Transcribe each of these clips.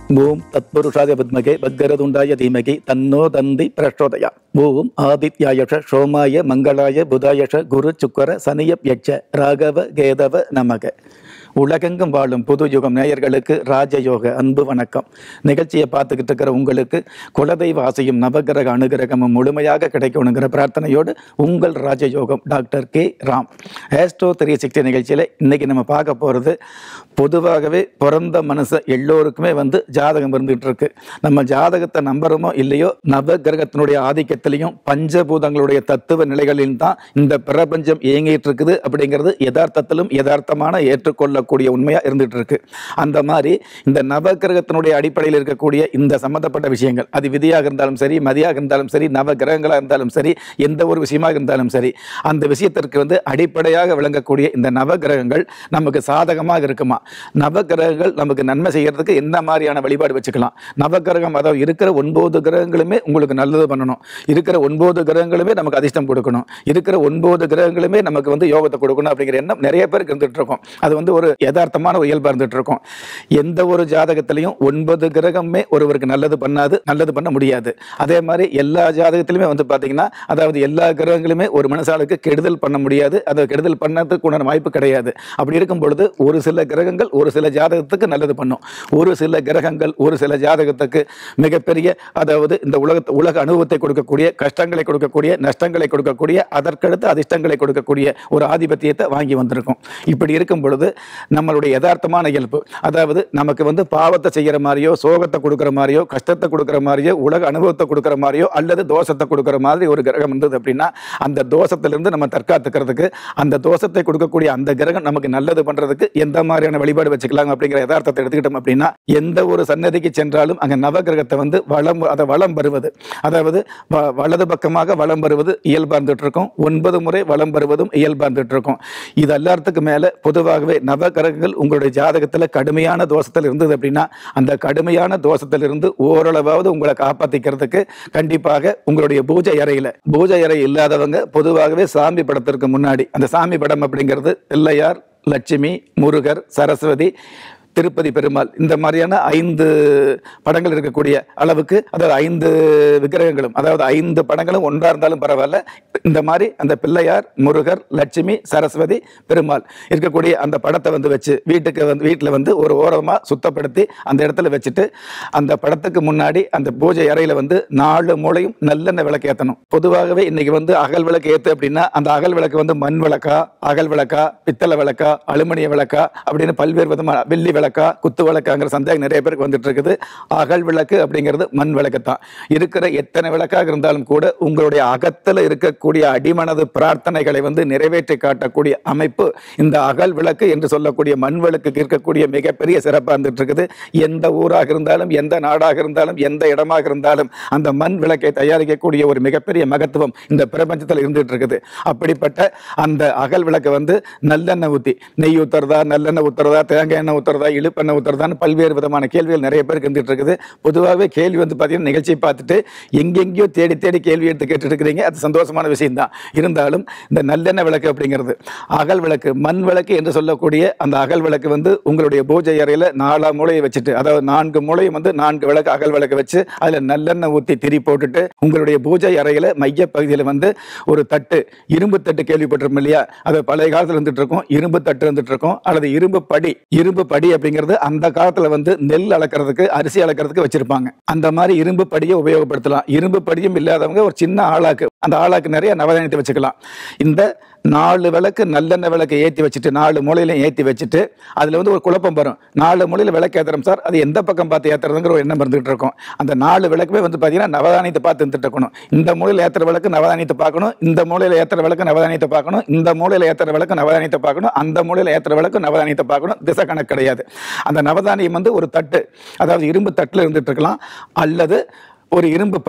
ஓம் தத்புருஷாய வித்மகே பக்கரதுண்டாய தீமகி தன்னோ தந்தி பிரச்சோதயா ஓம் ஆதித்யாயஷ சோமாய மங்களாய புதாயஷ குரு சுக்கர சனியப் யட்ச ராகவ கேதவ நமக உலகெங்கும் வாழும் புது யுகம் நேயர்களுக்கு ராஜயோக அன்பு வணக்கம் நிகழ்ச்சியை பார்த்துக்கிட்டு இருக்கிற உங்களுக்கு குலதெய்வ ஆசையும் நவகிரக அனுகிரகமும் முழுமையாக கிடைக்கணுங்கிற பிரார்த்தனையோடு உங்கள் Rajayogam doctor K Ram astro three sixty நிகழ்ச்சியில் இன்னைக்கு நம்ம பார்க்க போகிறது பொதுவாகவே பிறந்த மனுஷன் எல்லோருக்குமே வந்து ஜாதகம் இருந்துகிட்டு இருக்கு நம்ம ஜாதகத்தை நம்புறோமோ இல்லையோ நவகிரகத்தினுடைய ஆதிக்கத்திலையும் பஞ்சபூதங்களுடைய தத்துவ நிலைகளிலும் தான் இந்த பிரபஞ்சம் இயங்கிட்டு இருக்குது அப்படிங்கிறது யதார்த்தத்திலும் யதார்த்தமான ஏற்றுக்கொள்ளக்கூடிய உண்மையா இருந்துட்டு இருக்கு அந்த மாதிரி இந்த நவகிரகத்தினுடைய அடிப்படையில் இருக்கக்கூடிய இந்த சம்பந்தப்பட்ட விஷயங்கள் அது விதியாக இருந்தாலும் சரி மதியாக இருந்தாலும் சரி நவ கிரகங்களாக இருந்தாலும் சரி எந்த ஒரு விஷயமாக இருந்தாலும் சரி அந்த விஷயத்திற்கு வந்து அடிப்படையாக விளங்கக்கூடிய இந்த நவகிரகங்கள் நமக்கு சாதகமாக இருக்குமா நவகிரகங்கள் நமக்கு நன்மை செய்யறதுக்கு எந்த மாதிரியான வழிபாடு வச்சுக்கலாம் நவகிரகம் அதாவது இருக்கிற ஒன்பது கிரகங்களுமே உங்களுக்கு நல்லது பண்ணணும் இருக்கிற ஒன்பது கிரகங்களுமே நமக்கு அதிர்ஷ்டம் கொடுக்கணும் இருக்கிற ஒன்பது கிரகங்களுமே நமக்கு வந்து யோகத்தை கொடுக்கணும் அப்படிங்கிற எண்ணம் நிறைய பேருக்கு இருந்துட்டு இருக்கும் அது வந்து ஒரு யதார்த்தமான ஒரு இயல்பா இருந்துட்டு இருக்கும் எந்த ஒரு ஜாதகத்திலையும் ஒன்பது கிரகமே ஒருவருக்கு நல்லது பண்ணாது நல்லது பண்ண முடியாது அதே மாதிரி எல்லா ஜாதகத்திலுமே வந்து பார்த்தீங்கன்னா அதாவது எல்லா கிரகங்களுமே ஒரு மனுஷாளுக்கு கெடுதல் பண்ண முடியாது அதை கெடுதல் பண்ணதுக்கு உண்டான வாய்ப்பு கிடையாது அப்படி இருக்கும் பொழுது ஒரு சில கிரகங்கள் ஒரு சில ஜாதகத்துக்கு நல்லது பண்ணும் ஒரு சில கிரகங்கள் ஒரு சில ஜாதகத்துக்கு மிகப்பெரிய அதாவது இந்த உலக உலக அனுபவத்தை கொடுக்கக்கூடிய கஷ்டங்களை கொடுக்கக்கூடிய நஷ்டங்களை கொடுக்கக்கூடிய அதற்கடுத்து அதிர்ஷ்டங்களை கொடுக்கக்கூடிய ஒரு ஆதிபத்தியத்தை வாங்கி வந்திருக்கும் இப்படி இருக்கும் பொழுது நம்மளுடைய யதார்த்தமான இயல்பு அதாவது நமக்கு வந்து பாவத்தை செய்கிற மாதிரியோ சோகத்தை கொடுக்குற மாதிரியோ கஷ்டத்தை கொடுக்குற மாதிரியோ உலக அனுபவத்தை கொடுக்குற மாதிரியோ அல்லது தோஷத்தை கொடுக்குற மாதிரி ஒரு கிரகம் இருந்தது அப்படின்னா அந்த தோஷத்திலிருந்து நம்ம தற்காத்துக்கிறதுக்கு அந்த தோஷத்தை கொடுக்கக்கூடிய அந்த கிரகம் நமக்கு நல்லது பண்றதுக்கு எந்த மாதிரியான வழிபாடு வச்சுக்கலாம் அப்படிங்கிற யதார்த்தத்தை எடுத்துக்கிட்டோம் அப்படின்னா எந்த ஒரு சன்னதிக்கு சென்றாலும் அங்க நவகிரகத்தை வந்து வளம் அதை வளம் வருவது அதாவது வ- வலது பக்கமாக வளம் வருவது இயல்பா இருந்துட்டு இருக்கும் ஒன்பது முறை வளம் வருவதும் இயல்பா இருந்துட்டு இருக்கும் இது எல்லாத்துக்கும் மேல பொதுவாகவே நவகிரகங்கள் உங்களுடைய ஜாதகத்துல கடுமையான தோஷத்தில் இருந்தது அப்படின்னா அந்த கடுமையான தோஷத்திலிருந்து ஓரளவாவது உங்களை காப்பாத்திக்கிறதுக்கு கண்டிப்பாக உங்களுடைய பூஜை அறையில பூஜை அறை இல்லாதவங்க பொதுவாகவே சாமி படத்திற்கு முன்னாடி அந்த சாமி படம் அப்படிங்கிறது பிள்ளையார் லட்சுமி முருகர் சரஸ்வதி திருப்பதி பெருமாள் இந்த மாதிரியான ஐந்து படங்கள் இருக்கக்கூடிய அளவுக்கு அதாவது ஐந்து விக்கிரகங்களும் அதாவது ஐந்து படங்களும் ஒன்றா இருந்தாலும் பரவாயில்ல இந்த மாதிரி அந்த பிள்ளையார் முருகர் லட்சுமி சரஸ்வதி பெருமாள் இருக்கக்கூடிய அந்த படத்தை வந்து வச்சு வீட்டுக்கு வந்து வீட்டில் வந்து ஒரு ஓரமாக சுத்தப்படுத்தி அந்த இடத்துல வச்சுட்டு அந்த படத்துக்கு முன்னாடி அந்த பூஜை அறையில் வந்து நாலு மூலையும் நல்லெண்ணெய் விளக்கு ஏற்றணும் பொதுவாகவே இன்னைக்கு வந்து அகல் விளக்கு ஏற்று அப்படின்னா அந்த அகல் விளக்கு வந்து மண் விளக்கா அகல் விளக்கா பித்தளை விளக்கா அலுமினிய விளக்கா அப்படின்னு பல்வேறு விதமான வெள்ளி விளக்கா குத்து விளக்காங்கிற சந்தேகம் நிறைய பேருக்கு வந்துட்டு இருக்குது அகல் விளக்கு அப்படிங்கிறது மண் விளக்கு தான் இருக்கிற எத்தனை விளக்காக இருந்தாலும் கூட உங்களுடைய அகத்தில் இருக்கக்கூடிய அடிமனது பிரார்த்தனைகளை வந்து நிறைவேற்றி காட்டக்கூடிய அமைப்பு இந்த அகல் விளக்கு என்று சொல்லக்கூடிய மண் விளக்குக்கு இருக்கக்கூடிய மிகப்பெரிய சிறப்பாக இருந்துட்டு இருக்குது எந்த ஊராக இருந்தாலும் எந்த நாடாக இருந்தாலும் எந்த இடமாக இருந்தாலும் அந்த மண் விளக்கை தயாரிக்கக்கூடிய ஒரு மிகப்பெரிய மகத்துவம் இந்த பிரபஞ்சத்தில் இருந்துட்டு இருக்குது அப்படிப்பட்ட அந்த அகல் விளக்கை வந்து நல்லெண்ணெய் ஊற்றி நெய் ஊத்துறதா நல்லெண்ணெய் ஊத்துறதா தேங்காய் எண்ணெய் ஊத்துறதா இழுப்பெண்ணெய் ஊத்துறதான்னு பல்வேறு விதமான கேள்விகள் நிறைய பேருக்கு இருந்துட்டு இருக்குது பொதுவாகவே கேள்வி வந்து பார்த்தீங்கன்னா நிகழ்ச்சியை பார்த்துட்டு எங்கெங்கேயோ தேடி தேடி கேள்வி எடுத்து கேட்டுட்டு இருக்கிறீங்க அது சந்தோஷமான விஷயம் தான் இருந்தாலும் இந்த நல்லெண்ணெய் விளக்கு அப்படிங்கிறது அகல் விளக்கு மண் விளக்கு என்று சொல்லக்கூடிய அந்த அகல் விளக்கு வந்து உங்களுடைய பூஜை அறையில் நாலா மூலையை வச்சுட்டு அதாவது நான்கு மூலையும் வந்து நான்கு விளக்கு அகல் விளக்கு வச்சு அதில் நல்லெண்ணெய் ஊற்றி திரி போட்டுட்டு உங்களுடைய பூஜை அறையில் மைய பகுதியில் வந்து ஒரு தட்டு இரும்பு தட்டு கேள்விப்பட்டிருப்போம் இல்லையா அது பழைய காலத்தில் இருந்துட்டு இருக்கும் இரும்பு தட்டு இருந்துட்டு இருக்கும் அல்லது இரும்பு படி இரும்பு படி அப்படிங்கிறது அந்த காலத்துல வந்து நெல் அளக்கிறதுக்கு அரிசி அளக்கிறதுக்கு வச்சிருப்பாங்க அந்த மாதிரி இரும்பு படியை உபயோகப்படுத்தலாம் இரும்பு படியும் இல்லாதவங்க ஒரு சின்ன ஆளாக்கு அந்த ஆளாக்கு நிறைய நவதானியத்தை வச்சுக்கலாம் இந்த நாலு விளக்கு நல்லெண்ணெய் விளக்கு ஏற்றி வச்சுட்டு நாலு மூலையிலையும் ஏற்றி வச்சுட்டு அதில் வந்து ஒரு குழப்பம் வரும் நாலு மூலையில் விளக்கு ஏற்றுறோம் சார் அது எந்த பக்கம் பார்த்து ஏற்றுறதுங்கிற ஒரு எண்ணம் இருந்துகிட்டு இருக்கும் அந்த நாலு விளக்குமே வந்து பார்த்தீங்கன்னா நவதானியத்தை பார்த்து இருந்துட்டு இருக்கணும் இந்த மூலையில் ஏற்றுற விளக்கு நவதானியத்தை பார்க்கணும் இந்த மூலையில் ஏற்றுற விளக்கு நவதானியத்தை பார்க்கணும் இந்த மூலையில் ஏற்றுற விளக்கு நவதானியத்தை பார்க்கணும் அந்த மூலையில் ஏற்றுற விளக்கு நவதானியத்தை பார்க்கணும் திசை கணக்கு கிடையாது அந்த நவதானியம் வந்து ஒரு தட்டு அதாவது இரும்பு தட்டில் இருந்துட்டு இருக்கலாம் அல்லது ஒரு இரும்பு படி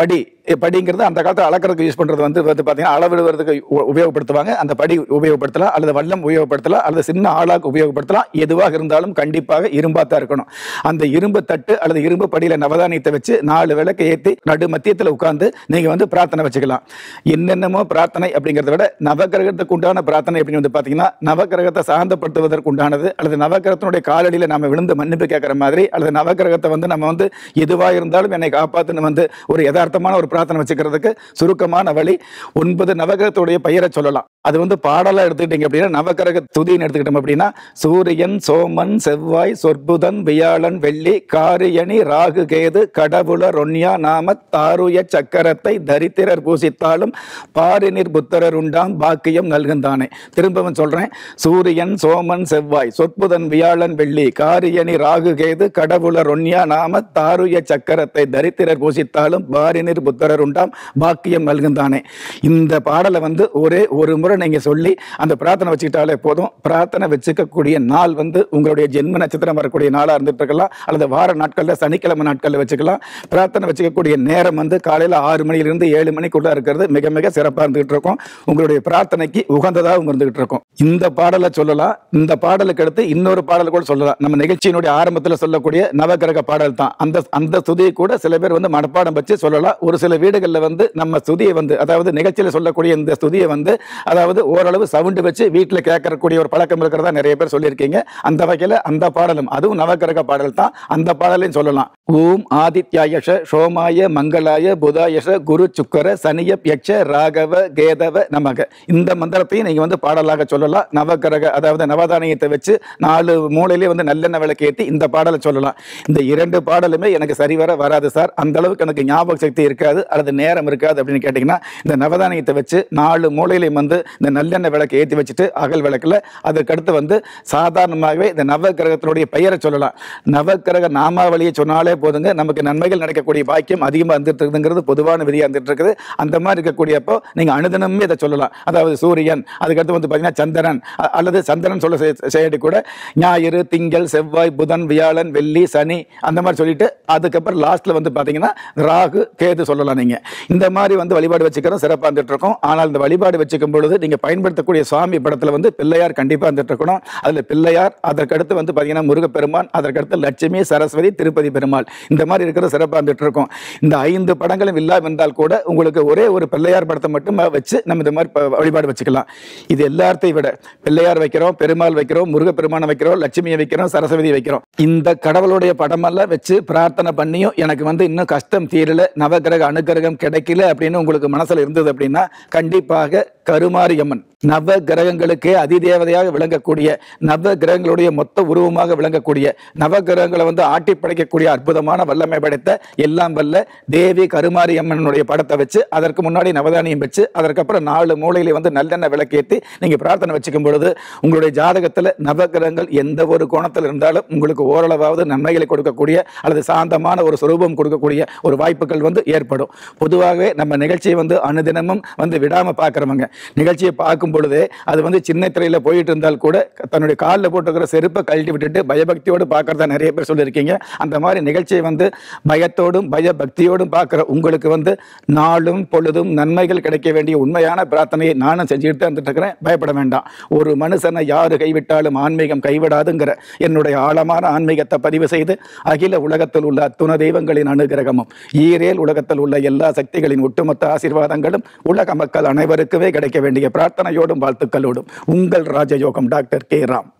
படிங்கிறது அந்த காலத்தில் அளக்கிறதுக்கு யூஸ் பண்றது வந்து வந்து பார்த்தீங்கன்னா அளவிடுவதற்கு உ- உபயோகப்படுத்துவாங்க அந்த படி உபயோகப்படுத்தலாம் அல்லது வல்லம் உபயோகப்படுத்தலாம் அல்லது சின்ன ஆளாக்கு உபயோகப்படுத்தலாம் எதுவாக இருந்தாலும் கண்டிப்பாக இரும்பா தான் இருக்கணும் அந்த இரும்பு தட்டு அல்லது இரும்பு படியில நவதானியத்தை வச்சு நாலு விளக்கு ஏற்றி நடு மத்தியத்தில் உட்கார்ந்து நீங்க வந்து பிரார்த்தனை வச்சுக்கலாம் என்னென்னமோ பிரார்த்தனை அப்படிங்கிறத விட நவகிரகத்துக்கு உண்டான பிரார்த்தனை அப்படின்னு வந்து பார்த்தீங்கன்னா நவகிரகத்தை சாந்தப்படுத்துவதற்கு உண்டானது அல்லது நவகிரகத்தினுடைய காலடியில் நம்ம விழுந்து மன்னிப்பு கேட்குற மாதிரி அல்லது நவகிரகத்தை வந்து நம்ம வந்து எதுவாக இருந்தாலும் என்னை காப்பாத்துன்னு வந்து ஒரு யதார்த்தமான ஒரு பிரார்த்தனை வச்சுக்கிறதுக்கு சுருக்கமான வழி ஒன்பது நவகிரகத்துடைய பெயரை சொல்லலாம் அது வந்து பாடலா எடுத்துக்கிட்டீங்க அப்படின்னா நவகிரக துதின்னு எடுத்துக்கிட்டோம் அப்படின்னா சூரியன் சோமன் செவ்வாய் சொற்புதன் வியாழன் வெள்ளி காரியணி ராகு கேது கடவுள ரொன்யா நாம தாருய சக்கரத்தை தரித்திரர் பூசித்தாலும் பாரினிர் புத்தரர் உண்டாம் பாக்கியம் நல்குந்தானே திரும்பவும் சொல்றேன் சூரியன் சோமன் செவ்வாய் சொற்புதன் வியாழன் வெள்ளி காரியணி ராகு கேது கடவுள ரொன்யா நாம தாருய சக்கரத்தை தரித்திரர் பூசித்தாலும் பாரினிர் புத்தரர் உண்டாம் பாக்கியம் நல்குந்தானே இந்த பாடலை வந்து ஒரே ஒரு முறை நீங்க சொல்லி அந்த பிரார்த்தனை வச்சுக்கிட்டாலே போதும் பிரார்த்தனை வச்சுக்கக்கூடிய நாள் வந்து உங்களுடைய ஜென்ம நட்சத்திரம் வரக்கூடிய நாளா இருந்துட்டு இருக்கலாம் அல்லது வார நாட்கள்ல சனிக்கிழமை நாட்கள்ல வச்சுக்கலாம் பிரார்த்தனை வச்சுக்கக்கூடிய நேரம் வந்து காலையில ஆறு மணிலிருந்து ஏழு மணிக்குள்ள இருக்கிறது மிக மிக சிறப்பா இருந்துகிட்டு இருக்கும் உங்களுடைய பிரார்த்தனைக்கு உகந்ததாகவும் இருந்துகிட்டு இருக்கும் இந்த பாடலை சொல்லலாம் இந்த பாடலுக்கு அடுத்து இன்னொரு பாடல் கூட சொல்லலாம் நம்ம நிகழ்ச்சியினுடைய ஆரம்பத்துல சொல்லக்கூடிய நவகிரக பாடல் தான் அந்த அந்த ஸ்துதியை கூட சில பேர் வந்து மனப்பாடம் வச்சு சொல்லலாம் ஒரு சில வீடுகளில் வந்து நம்ம ஸ்துதியை வந்து அதாவது நிகழ்ச்சியில் சொல்லக்கூடிய இந்த ஸ்துதியை வந்து அதாவது ஓரளவு சவுண்டு வச்சு வீட்டில் கேட்கக்கூடிய ஒரு பழக்கம் இருக்கிறதா நிறைய பேர் சொல்லியிருக்கீங்க அந்த வகையில் அந்த பாடலும் அதுவும் நவகிரக பாடல் தான் அந்த பாடலையும் சொல்லலாம் ஓம் ஆதித்யாயஷ சோமாய மங்களாய புதாயஷ குரு சுக்கர சனியப் யட்ச ராகவ கேதவ நமக இந்த மந்திரத்தையும் நீங்க வந்து பாடலாக சொல்லலாம் நவகிரக அதாவது நவதானியத்தை வச்சு நாலு மூலையிலே வந்து நல்லெண்ணெய் விளக்கு ஏற்றி இந்த பாடலை சொல்லலாம் இந்த இரண்டு பாடலுமே எனக்கு சரிவர வராது சார் அந்த அளவுக்கு எனக்கு ஞாபக சக்தி இருக்காது அல்லது நேரம் இருக்காது அப்படின்னு கேட்டிங்கன்னா இந்த நவதானியத்தை வச்சு நாலு மூலையிலையும் வந்து இந்த நல்லெண்ணெய் விளக்கு ஏற்றி வச்சுட்டு அகல் விளக்குல அதுக்கடுத்து வந்து சாதாரணமாகவே இந்த நவகிரகத்தினுடைய பெயரை சொல்லலாம் நவகிரக நாமாவளியை சொன்னாலே போதுங்க நமக்கு நன்மைகள் நடக்கக்கூடிய பாக்கியம் அதிகமாக இருந்துட்டு இருக்குதுங்கிறது பொதுவான விதியாக இருந்துட்டு இருக்குது அந்த மாதிரி இருக்கக்கூடியப்போ நீங்கள் அனுதினமே இதை சொல்லலாம் அதாவது சூரியன் அதுக்கடுத்து வந்து பார்த்தீங்கன்னா சந்திரன் அ- அல்லது சந்திரன் சொல்ல செய்- செய்யடி கூட ஞாயிறு திங்கள் செவ்வாய் புதன் வியாழன் வெள்ளி சனி அந்த மாதிரி சொல்லிட்டு அதுக்கப்புறம் லாஸ்ட்ல வந்து பார்த்தீங்கன்னா ராகு கேது சொல்லலாம் நீங்க இந்த மாதிரி வந்து வழிபாடு வச்சுக்கிறோம் சிறப்பாக இருந்துட்டு இருக்கோம் ஆனால் இந்த வழிபாடு வச்சுக்கும் பொழுது நீங்க பயன்படுத்தக்கூடிய சுவாமி படத்துல வந்து பிள்ளையார் கண்டிப்பா இருந்துட்டு இருக்கணும் அதுல பிள்ளையார் அதற்கடுத்து வந்து பார்த்தீங்கன்னா முருகப்பெருமான் அதற்கடுத்து லட்சுமி சரஸ்வதி திருப்பதி பெருமாள் இந்த மாதிரி இருக்கிறது சிறப்பாக இருந்துட்டு இருக்கும் இந்த ஐந்து படங்களும் இல்லாமல் இருந்தால் கூட உங்களுக்கு ஒரே ஒரு பிள்ளையார் படத்தை மட்டும் வச்சு நம்ம இந்த மாதிரி ப- வழிபாடு வச்சுக்கலாம் இது எல்லாத்தையும் விட பிள்ளையார் வைக்கிறோம் பெருமாள் வைக்கிறோம் முருகப்பெருமானை வைக்கிறோம் லட்சுமியை வைக்கிறோம் சரஸ்வதி வைக்கிறோம் இந்த கடவுளுடைய படமெல்லாம் வச்சு பிரார்த்தனை பண்ணியும் எனக்கு வந்து இன்னும் கஷ்டம் தீரல நவகிரக அனுகிரகம் கிடைக்கல அப்படின்னு உங்களுக்கு மனசுல இருந்தது அப்படின்னா கண்டிப்பாக கருமாரியம்மன் நவ கிரகங்களுக்கே அதிதேவதையாக விளங்கக்கூடிய நவ கிரகங்களுடைய மொத்த உருவமாக விளங்கக்கூடிய நவ கிரகங்களை வந்து ஆட்டி படைக்கக்கூடிய அற்புதமான வல்லமை படைத்த எல்லாம் வல்ல தேவி கருமாரி அம்மனுடைய படத்தை வச்சு அதற்கு முன்னாடி நவதானியம் வச்சு அதற்கப்புறம் நாலு மூலையில வந்து நல்லெண்ணெய் விளக்கேற்றி நீங்க பிரார்த்தனை வச்சுக்கும் பொழுது உங்களுடைய ஜாதகத்துல நவகிரகங்கள் எந்த ஒரு கோணத்தில் இருந்தாலும் உங்களுக்கு ஓரளவாவது நன்மைகளை கொடுக்கக்கூடிய அல்லது சாந்தமான ஒரு சுரூபம் கொடுக்கக்கூடிய ஒரு வாய்ப்புகள் வந்து ஏற்படும் பொதுவாகவே நம்ம நிகழ்ச்சியை வந்து அனுதினமும் வந்து விடாம பார்க்குறவங்க நிகழ்ச்சியை பார்க்கும் பொழுதே அது வந்து சின்ன திரையில போயிட்டு இருந்தால் கூட தன்னுடைய காலில் போட்டுக்கிற செருப்பை கழட்டி விட்டுட்டு பயபக்தியோடு பார்க்கறதா நிறைய பேர் சொல்லியிருக்கீங்க அந்த மாதிரி நிகழ்ச்சியை வந்து பயத்தோடும் பயபக்தியோடும் பார்க்குற உங்களுக்கு வந்து நாளும் பொழுதும் நன்மைகள் கிடைக்க வேண்டிய உண்மையான பிரார்த்தனையை நானும் செஞ்சுக்கிட்டு தான் இருந்துட்டு இருக்கிறேன் பயப்பட வேண்டாம் ஒரு மனுஷனை யாரு கைவிட்டாலும் ஆன்மீகம் கைவிடாதுங்கிற என்னுடைய ஆழமான ஆன்மீகத்தை பதிவு செய்து அகில உலகத்தில் உள்ள அத்துண தெய்வங்களின் அனுகிரகமும் ஈரேல் உலகத்தில் உள்ள எல்லா சக்திகளின் ஒட்டுமொத்த ஆசீர்வாதங்களும் உலக மக்கள் அனைவருக்குமே கிடைக்க வேண்டிய பிரார்த்தனையோடும் வாழ்த்துக்களோடும் உங்கள் ராஜயோகம் டாக்டர் கே ராம்